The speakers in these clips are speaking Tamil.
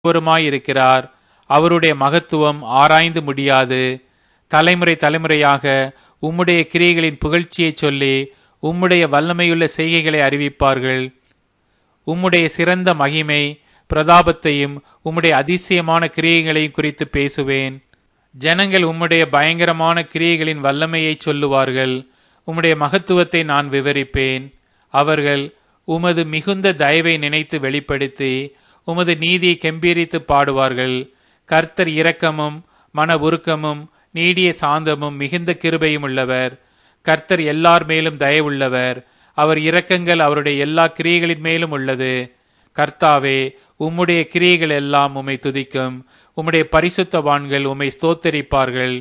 ஒருமாயிருக்கிறார் அவருடைய மகத்துவம் ஆராய்ந்து முடியாது தலைமுறை தலைமுறையாக உம்முடைய கிரியைகளின் புகழ்ச்சியைச் சொல்லி உம்முடைய வல்லமையுள்ள செய்கைகளை அறிவிப்பார்கள் உம்முடைய சிறந்த மகிமை பிரதாபத்தையும் உம்முடைய அதிசயமான கிரியைகளையும் குறித்து பேசுவேன் ஜனங்கள் உம்முடைய பயங்கரமான கிரியைகளின் வல்லமையைச் சொல்லுவார்கள் உம்முடைய மகத்துவத்தை நான் விவரிப்பேன் அவர்கள் உமது மிகுந்த தயவை நினைத்து வெளிப்படுத்தி உமது நீதியை கெம்பீரித்து பாடுவார்கள் கர்த்தர் இரக்கமும் மன உருக்கமும் நீடிய சாந்தமும் மிகுந்த கிருபையும் உள்ளவர் கர்த்தர் எல்லார் மேலும் தயவுள்ளவர் அவர் இரக்கங்கள் அவருடைய எல்லா கிரியைகளின் மேலும் உள்ளது கர்த்தாவே உம்முடைய கிரியைகள் எல்லாம் உம்மை துதிக்கும் உம்முடைய பரிசுத்தவான்கள் உம்மை ஸ்தோத்தரிப்பார்கள்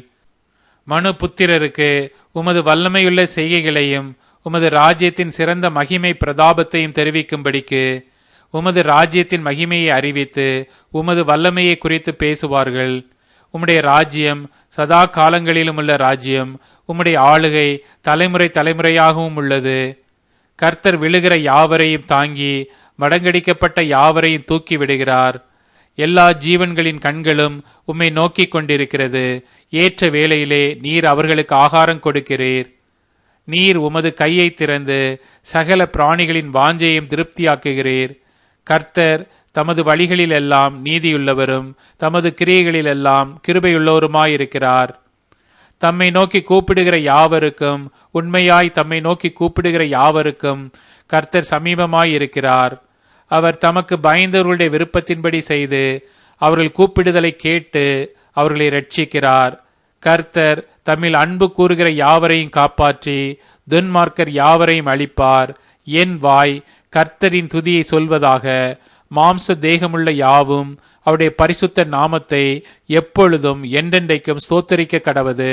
மனு புத்திரருக்கு உமது வல்லமையுள்ள செய்கைகளையும் உமது ராஜ்யத்தின் சிறந்த மகிமை பிரதாபத்தையும் தெரிவிக்கும்படிக்கு உமது ராஜ்யத்தின் மகிமையை அறிவித்து உமது வல்லமையை குறித்து பேசுவார்கள் உம்முடைய ராஜ்யம் சதா காலங்களிலும் உள்ள ராஜ்யம் உம்முடைய ஆளுகை தலைமுறை தலைமுறையாகவும் உள்ளது கர்த்தர் விழுகிற யாவரையும் தாங்கி மடங்கடிக்கப்பட்ட யாவரையும் தூக்கி விடுகிறார் எல்லா ஜீவன்களின் கண்களும் உம்மை நோக்கிக் கொண்டிருக்கிறது ஏற்ற வேளையிலே நீர் அவர்களுக்கு ஆகாரம் கொடுக்கிறீர் நீர் உமது கையை திறந்து சகல பிராணிகளின் வாஞ்சையும் திருப்தியாக்குகிறீர் கர்த்தர் தமது வழிகளில் எல்லாம் நீதியுள்ளவரும் தமது கிரியைகளில் எல்லாம் கிருபையுள்ளவருமாயிருக்கிறார் தம்மை நோக்கி கூப்பிடுகிற யாவருக்கும் உண்மையாய் தம்மை நோக்கி கூப்பிடுகிற யாவருக்கும் கர்த்தர் சமீபமாயிருக்கிறார் அவர் தமக்கு பயந்தவர்களுடைய விருப்பத்தின்படி செய்து அவர்கள் கூப்பிடுதலை கேட்டு அவர்களை ரட்சிக்கிறார் கர்த்தர் தம்மில் அன்பு கூறுகிற யாவரையும் காப்பாற்றி துன்மார்க்கர் யாவரையும் அளிப்பார் என் வாய் கர்த்தரின் துதியை சொல்வதாக மாம்ச தேகமுள்ள யாவும் அவருடைய பரிசுத்த நாமத்தை எப்பொழுதும் என்றென்றைக்கும் ஸ்தோத்தரிக்க கடவது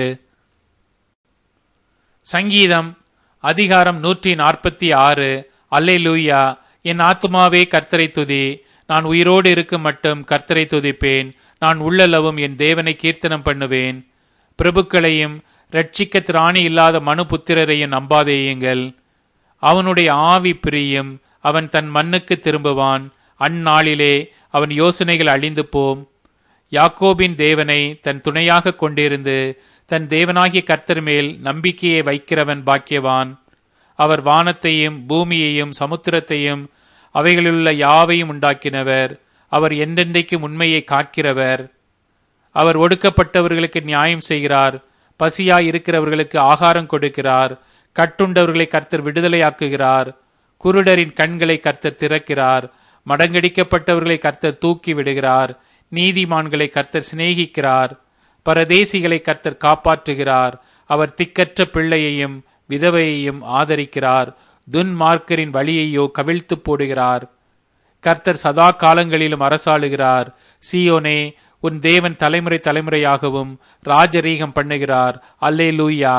சங்கீதம் அதிகாரம் நூற்றி நாற்பத்தி ஆறு அல்லை லூயா என் ஆத்மாவே கர்த்தரை துதி நான் உயிரோடு இருக்கும் மட்டும் கர்த்தரை துதிப்பேன் நான் உள்ளளவும் என் தேவனை கீர்த்தனம் பண்ணுவேன் பிரபுக்களையும் ரட்சிக்க திராணி இல்லாத மனு புத்திரரையும் நம்பாதேயுங்கள் அவனுடைய ஆவி பிரியும் அவன் தன் மண்ணுக்கு திரும்புவான் அந்நாளிலே அவன் யோசனைகள் அழிந்து போம் யாக்கோபின் தேவனை தன் துணையாக கொண்டிருந்து தன் தேவனாகிய கர்த்தர் மேல் நம்பிக்கையை வைக்கிறவன் பாக்கியவான் அவர் வானத்தையும் பூமியையும் சமுத்திரத்தையும் அவைகளிலுள்ள யாவையும் உண்டாக்கினவர் அவர் என்றென்றைக்கும் உண்மையை காக்கிறவர் அவர் ஒடுக்கப்பட்டவர்களுக்கு நியாயம் செய்கிறார் பசியாய் இருக்கிறவர்களுக்கு ஆகாரம் கொடுக்கிறார் கட்டுண்டவர்களை கர்த்தர் விடுதலையாக்குகிறார் குருடரின் கண்களை கர்த்தர் திறக்கிறார் மடங்கடிக்கப்பட்டவர்களை கர்த்தர் தூக்கி விடுகிறார் நீதிமான்களை கர்த்தர் சிநேகிக்கிறார் பரதேசிகளை கர்த்தர் காப்பாற்றுகிறார் அவர் திக்கற்ற பிள்ளையையும் விதவையையும் ஆதரிக்கிறார் துன்மார்க்கரின் வழியையோ கவிழ்த்து போடுகிறார் கர்த்தர் சதா காலங்களிலும் அரசாளுகிறார் சியோனே உன் தேவன் தலைமுறை தலைமுறையாகவும் ராஜரீகம் பண்ணுகிறார் அல்லே லூயா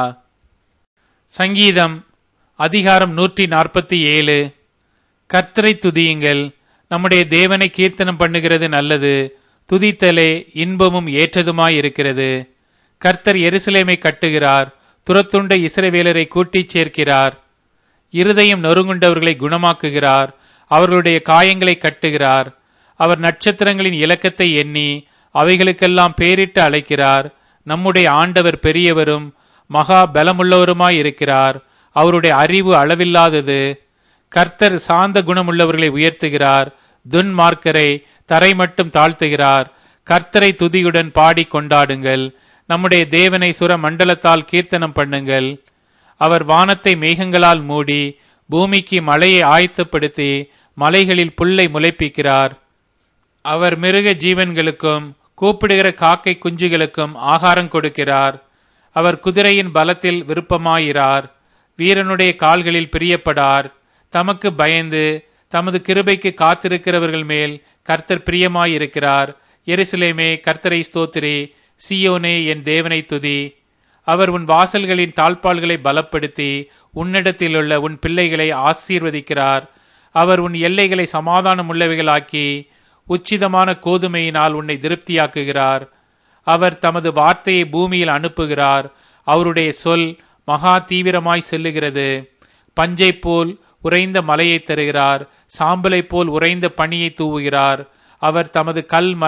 சங்கீதம் அதிகாரம் நூற்றி நாற்பத்தி ஏழு கர்த்தரை துதியுங்கள் நம்முடைய தேவனை கீர்த்தனம் பண்ணுகிறது நல்லது துதித்தலே இன்பமும் ஏற்றதுமாயிருக்கிறது கர்த்தர் எருசலேமை கட்டுகிறார் துரத்துண்ட இஸ்ரவேலரை கூட்டிச் சேர்க்கிறார் இருதயம் நொறுங்குண்டவர்களை குணமாக்குகிறார் அவர்களுடைய காயங்களை கட்டுகிறார் அவர் நட்சத்திரங்களின் இலக்கத்தை எண்ணி அவைகளுக்கெல்லாம் பேரிட்டு அழைக்கிறார் நம்முடைய ஆண்டவர் பெரியவரும் மகா பலமுள்ளவருமாய் இருக்கிறார் அவருடைய அறிவு அளவில்லாதது கர்த்தர் சாந்த குணமுள்ளவர்களை உயர்த்துகிறார் துன்மார்க்கரை தரை மட்டும் தாழ்த்துகிறார் கர்த்தரை துதியுடன் பாடி கொண்டாடுங்கள் நம்முடைய தேவனை சுர மண்டலத்தால் கீர்த்தனம் பண்ணுங்கள் அவர் வானத்தை மேகங்களால் மூடி பூமிக்கு மழையை ஆயத்தப்படுத்தி மலைகளில் புல்லை முளைப்பிக்கிறார் அவர் மிருக ஜீவன்களுக்கும் கூப்பிடுகிற காக்கை குஞ்சுகளுக்கும் ஆகாரம் கொடுக்கிறார் அவர் குதிரையின் பலத்தில் விருப்பமாயிரார் வீரனுடைய கால்களில் பிரியப்படார் தமக்கு பயந்து தமது கிருபைக்கு காத்திருக்கிறவர்கள் மேல் கர்த்தர் பிரியமாயிருக்கிறார் எருசலேமே கர்த்தரை ஸ்தோத்திரி சியோனே என் தேவனை துதி அவர் உன் வாசல்களின் தாழ்பால்களை பலப்படுத்தி உன்னிடத்திலுள்ள உன் பிள்ளைகளை ஆசீர்வதிக்கிறார் அவர் உன் எல்லைகளை சமாதானம் உள்ளவைகளாக்கி உச்சிதமான கோதுமையினால் உன்னை திருப்தியாக்குகிறார் அவர் தமது வார்த்தையை பூமியில் அனுப்புகிறார் அவருடைய சொல் மகா தீவிரமாய் செல்லுகிறது பஞ்சை போல் உறைந்த மலையை தருகிறார் சாம்பலை போல் உறைந்த பனியை தூவுகிறார் அவர் தமது கல்